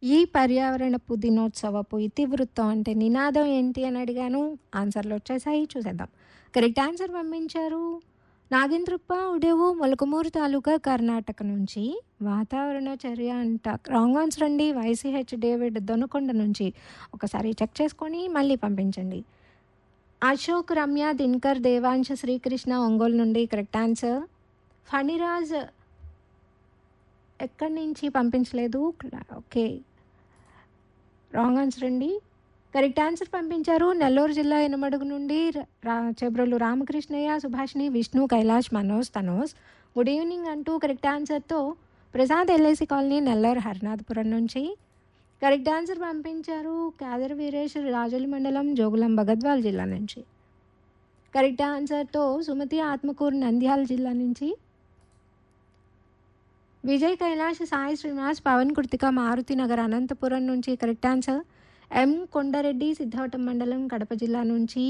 ఈ పర్యావరణపు దినోత్సవపు ఇతివృత్తం అంటే నినాదం ఏంటి అని అడిగాను ఆన్సర్లు వచ్చేసాయి చూసేద్దాం కరెక్ట్ ఆన్సర్ పంపించారు నాగేంద్రప్ప ఉడేవు మొలకమూరు తాలూకా కర్ణాటక నుంచి వాతావరణ చర్య అంట రాంగ్ ఆన్సర్ అండి వైసీహెచ్ డేవిడ్ దొనకొండ నుంచి ఒకసారి చెక్ చేసుకొని మళ్ళీ పంపించండి అశోక్ రమ్య దినకర్ దేవాంశ శ్రీకృష్ణ ఒంగోలు నుండి కరెక్ట్ ఆన్సర్ ఫణిరాజ్ ఎక్కడి నుంచి పంపించలేదు ఓకే రాంగ్ ఆన్సర్ అండి కరెక్ట్ ఆన్సర్ పంపించారు నెల్లూరు జిల్లా ఎనమడుగు నుండి రా చెబ్రోలు రామకృష్ణయ్య సుభాష్ని విష్ణు కైలాష్ మనోజ్ తనోజ్ గుడ్ ఈవినింగ్ అంటూ కరెక్ట్ ఆన్సర్తో ప్రసాద్ ఎల్ఐసి కాలనీ నెల్లూరు హరినాథపురం నుంచి కరెక్ట్ ఆన్సర్ పంపించారు కాదర్ వీరేష్ రాజోలి మండలం జోగులం భగద్వాల్ జిల్లా నుంచి కరెక్ట్ ఆన్సర్తో సుమతి ఆత్మకూరు నంద్యాల జిల్లా నుంచి విజయ్ కైలాష్ సాయి శ్రీనివాస్ పవన్ కృతిక మారుతి నగర్ అనంతపురం నుంచి correct answer M Kondareddy Siddhavatam మండలం కడప జిల్లా నుంచి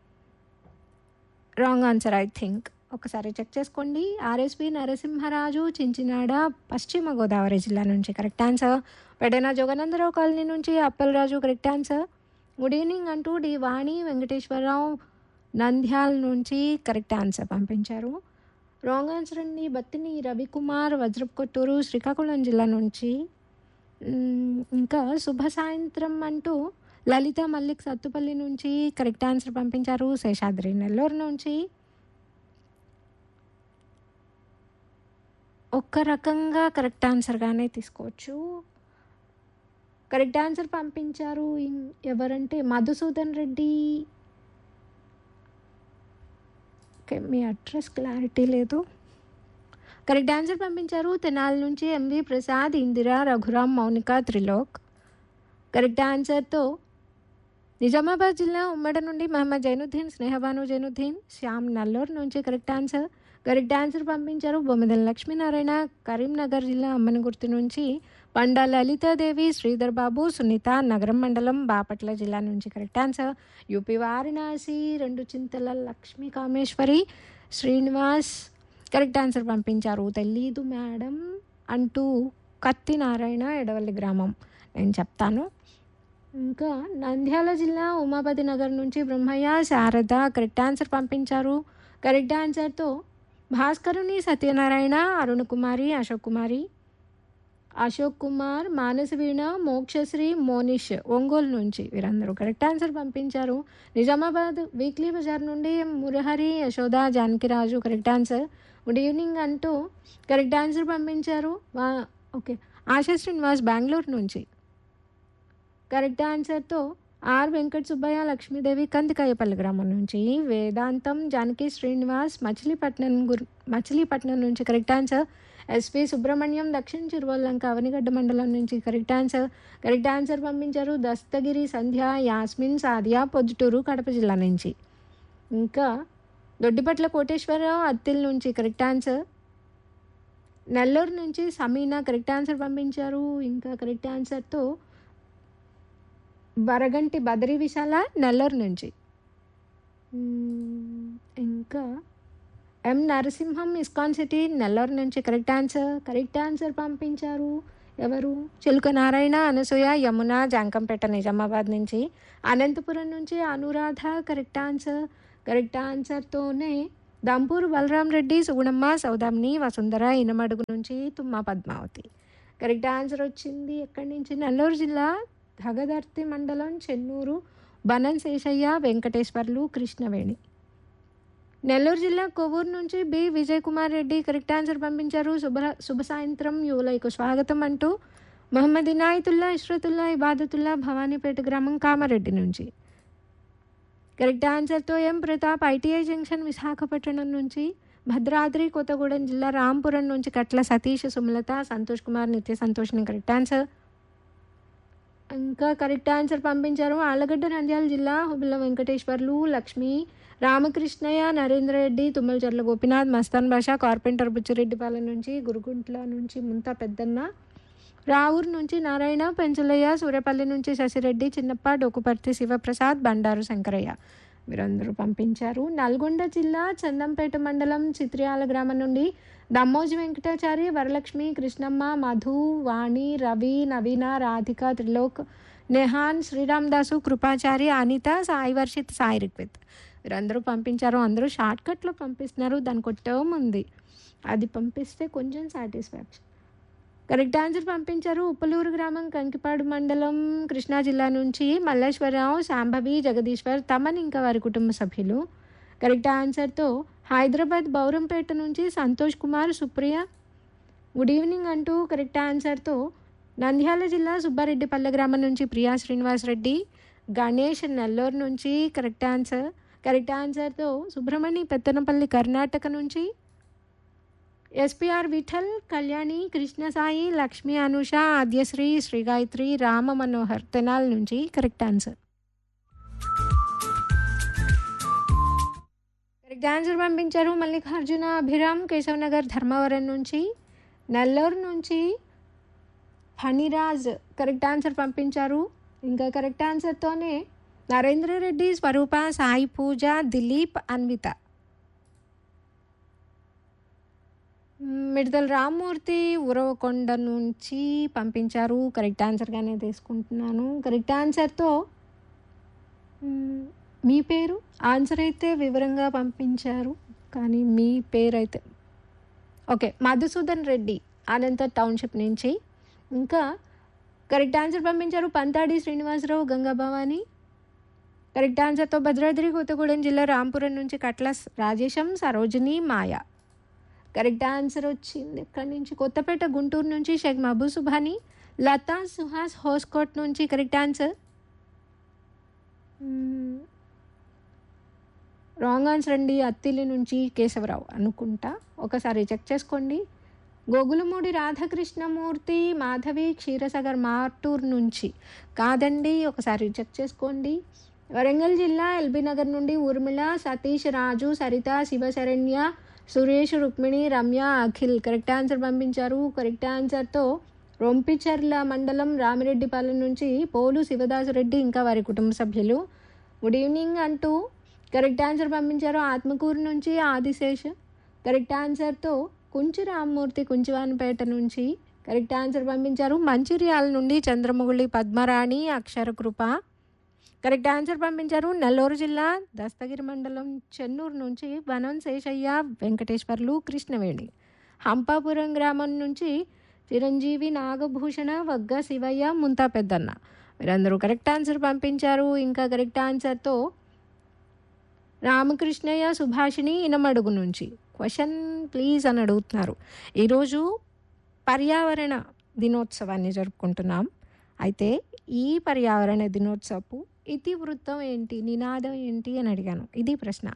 రాంగ్ ఆన్సర్ ఐ థింక్ ఒకసారి చెక్ చేసుకోండి ఆర్ఎస్పి నరసింహరాజు చించినాడ పశ్చిమ గోదావరి జిల్లా నుంచి correct answer Pedana Joganandarao colony నుంచి Appalaraju correct answer good evening అంటూ డి వాణి వెంకటేశ్వరరావు నంద్యాల నుంచి కరెక్ట్ ఆన్సర్ పంపించారు రాంగ్ ఆన్సర్ అండి బత్తిని రవికుమార్ వజ్రపు కొట్టూరు శ్రీకాకుళం జిల్లా నుంచి మ్, ఇంకా శుభ సాయంత్రం అంటూ లలిత మల్లిక్ సత్తుపల్లి నుంచి కరెక్ట్ ఆన్సర్ పంపించారు శేషాద్రి నెల్లూరు నుంచి ఒక్క రకంగా కరెక్ట్ ఆన్సర్గానే తీసుకోవచ్చు కరెక్ట్ ఆన్సర్ పంపించారు ఇం- ఎవరంటే మధుసూదన్ రెడ్డి ఓకే మీ అడ్రస్ క్లారిటీ లేదు కరెక్ట్ ఆన్సర్ పంపించారు తెనాలి నుంచి ఎంవి ప్రసాద్ ఇందిరా రఘురామ్ మౌనిక త్రిలోక్ కరెక్ట్ ఆన్సర్తో నిజామాబాద్ జిల్లా ఉమ్మడి నుండి మహమ్మద్ జైనుద్దీన్ స్నేహబాను జైనుద్దీన్ శ్యామ్ నల్లూరు నుంచి కరెక్ట్ ఆన్సర్ కరెక్ట్ ఆన్సర్ పంపించారు బొమ్మదల లక్ష్మీనారాయణ కరీంనగర్ జిల్లా అమ్మనగుర్తి నుంచి పండా లలితాదేవి శ్రీధర్ బాబు సునీత నగరం మండలం బాపట్ల జిల్లా నుంచి కరెక్ట్ ఆన్సర్ యూపీ వారణాసి రెండు చింతల లక్ష్మీ కామేశ్వరి శ్రీనివాస్ కరెక్ట్ ఆన్సర్ పంపించారు తెలీదు మేడం అంటూ కత్తి నారాయణ ఎడవల్లి గ్రామం నేను చెప్తాను ఇంకా నంద్యాల జిల్లా ఉమాపతి నగర్ నుంచి బ్రహ్మయ్య శారద కరెక్ట్ ఆన్సర్ పంపించారు కరెక్ట్ ఆన్సర్తో భాస్కరుని సత్యనారాయణ అరుణ్ కుమారి అశోక్ కుమారి అశోక్ కుమార్ మానస వీణ మోక్షశ్రీ మోనిష్ ఒంగోలు నుంచి వీరందరూ కరెక్ట్ ఆన్సర్ పంపించారు నిజామాబాద్ వీక్లీ బజార్ నుండి Murahari Yashoda Janakiraju correct answer good evening అంటూ కరెక్ట్ ఆన్సర్ పంపించారు వా ఓకే ఆశా శ్రీనివాస్ బెంగళూరు నుంచి కరెక్ట్ ఆన్సర్తో ఆర్ వెంకట సుబ్బయ్య లక్ష్మీదేవి కందికాయపల్లి గ్రామం నుంచి వేదాంతం జానకి శ్రీనివాస్ మచిలీపట్నం గుర్ మచిలీపట్నం నుంచి కరెక్ట్ ఆన్సర్ ఎస్పి సుబ్రహ్మణ్యం దక్షిణ చిరువల్లంక అవనిగడ్డ మండలం నుంచి కరెక్ట్ ఆన్సర్ కరెక్ట్ ఆన్సర్ పంపించారు దస్తగిరి సంధ్య యాస్మిన్ సాదియా పొద్దుటూరు కడప జిల్లా నుంచి ఇంకా దొడ్డిపట్ల కోటేశ్వరరావు అత్తిల్ నుంచి కరెక్ట్ ఆన్సర్ నెల్లూరు నుంచి సమీనా కరెక్ట్ ఆన్సర్ పంపించారు ఇంకా కరెక్ట్ ఆన్సర్తో వరగంటి బదరి విశాల నెల్లూరు నుంచి మ్మ్, ఇంకా M Narasimham ISKCON city Nellore నుంచి కరెక్ట్ ఆన్సర్ కరెక్ట్ ఆన్సర్ పంపించారు ఎవరు చిలుక నారాయణ అనసూయ యమున జాంకంపేట నిజామాబాద్ నుంచి అనంతపురం నుంచి అనురాధ కరెక్ట్ ఆన్సర్ కరెక్ట్ ఆన్సర్తోనే దంపూర్ బలరాం రెడ్డి సుగుణమ్మ సౌదామిని వసుంధర ఇనమడుగు నుంచి తుమ్మ పద్మావతి కరెక్ట్ ఆన్సర్ వచ్చింది ఎక్కడి నుంచి నెల్లూరు జిల్లా ధగదర్తి మండలం చెన్నూరు బనం శేషయ్య వెంకటేశ్వర్లు కృష్ణవేణి నెల్లూరు జిల్లా కొవ్వూరు నుంచి B Vijay Kumar Reddy correct answer పంపించారు శుభ శుభ సాయంత్రం యువలైకు స్వాగతం అంటూ మొహమ్మద్ ఇనాయతుల్లా ఇష్రతుల్లా ఇబాదతుల్లా భవానీపేట గ్రామం కామారెడ్డి నుంచి కరెక్ట్ ఆన్సర్తో M Pratap ITI junction Visakhapatnam నుంచి భద్రాద్రి కొత్తగూడెం జిల్లా రాంపురం నుంచి కట్ల సతీష్ సుమలత సంతోష్ కుమార్ నిత్య సంతోష్ని కరెక్ట్ ఆన్సర్ ఇంకా కరెక్ట్ ఆన్సర్ పంపించారు ఆళ్ళగడ్డ నంద్యాల జిల్లా హుబిల్ల వెంకటేశ్వర్లు లక్ష్మి రామకృష్ణయ్య నరేంద్ర రెడ్డి తుమ్మలచర్ల గోపినాథ్ మస్తాన్ భాష కార్పెంటర్ బుచ్చిరెడ్డిపాలెం నుంచి గురుగుంట్ల నుంచి ముంతా పెద్దన్న రావూరు నుంచి నారాయణ పెంచలయ్య సూర్యపల్లి నుంచి శశిరెడ్డి చిన్నప్ప డొక్కుపర్తి శివప్రసాద్ బండారు శంకరయ్య మీరందరూ పంపించారు నల్గొండ జిల్లా చందంపేట మండలం చిత్రియాల గ్రామం నుండి దమ్మోజి వెంకటాచారి వరలక్ష్మి కృష్ణమ్మ మధు వాణి రవి నవీన రాధిక త్రిలోక్ నెహాన్ శ్రీరామ్ దాసు కృపాచారి అనిత సాయి వర్షిత్ సాయి రిక్విత్ వీరందరూ పంపించారు అందరూ షార్ట్ కట్లో పంపిస్తున్నారు దానికి ఒక టర్మ్ ఉంది అది పంపిస్తే కొంచెం సాటిస్ఫాక్షన్ కరెక్ట్ ఆన్సర్ పంపించారు ఉప్పలూరు గ్రామం కంకిపాడు మండలం కృష్ణా జిల్లా నుంచి మల్లేశ్వరరావు శాంభవి జగదీశ్వర్ తమన్ ఇంకా వారి కుటుంబ సభ్యులు కరెక్ట్ ఆన్సర్తో హైదరాబాద్ బౌరంపేట నుంచి సంతోష్ కుమార్ సుప్రియ గుడ్ ఈవినింగ్ అంటూ కరెక్ట్ ఆన్సర్తో నంద్యాల జిల్లా సుబ్బారెడ్డిపల్లె గ్రామం నుంచి ప్రియా శ్రీనివాస్ రెడ్డి గణేష్ నెల్లూరు నుంచి కరెక్ట్ ఆన్సర్ కరెక్ట్ ఆన్సర్తో సుబ్రహ్మణ్య పెత్తనపల్లి కర్ణాటక నుంచి ఎస్పిఆర్ విఠల్ కళ్యాణి కృష్ణసాయి లక్ష్మి అనుష ఆద్యశ్రీ శ్రీగాయత్రి రామ మనోహర్ తెనాల్ నుంచి కరెక్ట్ ఆన్సర్ కరెక్ట్ ఆన్సర్ పంపించారు మల్లికార్జున అభిరామ్ కేశవ్ నగర్ ధర్మవరం నుంచి నెల్లూరు నుంచి ఫణిరాజ్ కరెక్ట్ ఆన్సర్ పంపించారు ఇంకా కరెక్ట్ ఆన్సర్తోనే నరేంద్ర రెడ్డి స్వరూప సాయి పూజ దిలీప్ అన్విత మిడతల రామ్మూర్తి ఉరవకొండ నుంచి పంపించారు కరెక్ట్ ఆన్సర్గానే తీసుకుంటున్నాను కరెక్ట్ ఆన్సర్తో మ్, మీ పేరు ఆన్సర్ అయితే వివరంగా పంపించారు కానీ మీ పేరు అయితే ఓకే మధుసూదన్ రెడ్డి అనంత టౌన్షిప్ నుంచి ఇంకా కరెక్ట్ ఆన్సర్ పంపించారు పంతాడి శ్రీనివాసరావు గంగా భవాని కరెక్ట్ ఆన్సర్తో భద్రాద్రి కొత్తగూడెం జిల్లా రాంపురం నుంచి కట్ల రాజేశం సరోజిని మాయ కరెక్ట్ ఆన్సర్ వచ్చింది ఇక్కడి నుంచి కొత్తపేట గుంటూరు నుంచి షేక్ మహబూ సుభాని లతా సుహాస్ హోస్కోట్ నుంచి కరెక్ట్ ఆన్సర్ రాంగ్ ఆన్సర్ అండి అత్తిలి నుంచి కేశవరావు అనుకుంటా ఒకసారి చెక్ చేసుకోండి గోగులమూడి రాధాకృష్ణమూర్తి మాధవి క్షీరసాగర్ మార్టూర్ నుంచి కాదండి ఒకసారి చెక్ చేసుకోండి వరంగల్ జిల్లా ఎల్బీ నగర్ నుండి ఊర్మిళ సతీష్ రాజు సరిత శివశరణ్య సురేష్ రుక్మిణి రమ్య అఖిల్ కరెక్ట్ ఆన్సర్ పంపించారు కరెక్ట్ ఆన్సర్తో రొంపిచర్ల మండలం రామిరెడ్డిపాలెం నుంచి పోలు శివదాసురెడ్డి ఇంకా వారి కుటుంబ సభ్యులు గుడ్ ఈవినింగ్ అంటూ కరెక్ట్ ఆన్సర్ పంపించారు ఆత్మకూరు నుంచి ఆదిశేష్ కరెక్ట్ ఆన్సర్తో కుంచి రామ్మూర్తి కుంచివానిపేట నుంచి కరెక్ట్ ఆన్సర్ పంపించారు మంచిర్యాల నుండి చంద్రముగుళి పద్మరాణి అక్షర కృప కరెక్ట్ ఆన్సర్ పంపించారు నెల్లూరు జిల్లా దస్తగిరి మండలం చెన్నూరు నుంచి వనం శేషయ్య వెంకటేశ్వర్లు కృష్ణవేణి హంపాపురం గ్రామం నుంచి చిరంజీవి నాగభూషణ వగ్గ శివయ్య ముంతా పెద్దన్న మీరందరూ కరెక్ట్ ఆన్సర్ పంపించారు ఇంకా కరెక్ట్ ఆన్సర్తో రామకృష్ణయ్య సుభాషిణి ఇనమడుగు నుంచి క్వశ్చన్ ప్లీజ్ అని అడుగుతున్నారు ఈరోజు పర్యావరణ దినోత్సవాన్ని జరుపుకుంటున్నాం అయితే ఈ పర్యావరణ దినోత్సవపు ఇతివృత్తం ఏంటి నినాదం ఏంటి అని అడిగాను ఇది ప్రశ్న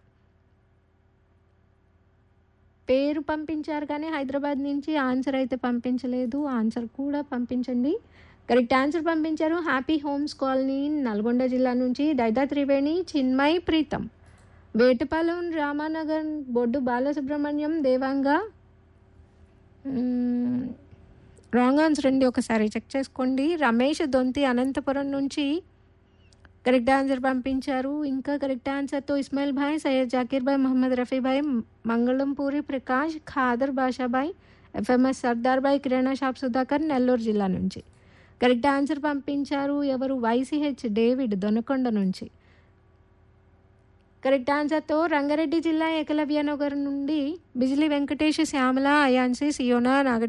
పేరు పంపించారు కానీ హైదరాబాద్ నుంచి ఆన్సర్ అయితే పంపించలేదు ఆన్సర్ కూడా పంపించండి కరెక్ట్ ఆన్సర్ పంపించారు హ్యాపీ హోమ్స్ కాలనీ నల్గొండ జిల్లా నుంచి దైదా త్రివేణి చిన్మయ్ ప్రీతం వేటపాలెం రామానగర్ బొడ్డు బాలసుబ్రహ్మణ్యం దేవాంగ మ్మ్, రాంగ్ ఆన్సర్ అండి ఒకసారి చెక్ చేసుకోండి రమేష్ దొంతి అనంతపురం నుంచి కరెక్ట్ ఆన్సర్ పంపించారు ఇంకా కరెక్ట్ ఆన్సర్తో ఇస్మాయిల్ భాయ్ సయ్యద్ జాకీర్ భాయ్ మహమ్మద్ రఫీ భాయ్ మంగళంపూరి ప్రకాష్ ఖాదర్ బాషాభాయ్ ఎఫ్ఎంఎస్ సర్దార్ భాయ్ కిరాణా షాప్ సుధాకర్ నెల్లూరు జిల్లా నుంచి కరెక్ట్ ఆన్సర్ పంపించారు ఎవరు వైసీహెచ్ డేవిడ్ దొనకొండ నుంచి కరెక్ట్ ఆన్సర్తో రంగారెడ్డి జిల్లా ఏకలవ్య నగర్ నుండి బిజిలీ వెంకటేష్ శ్యామల అయాన్సి సియోనా నాగ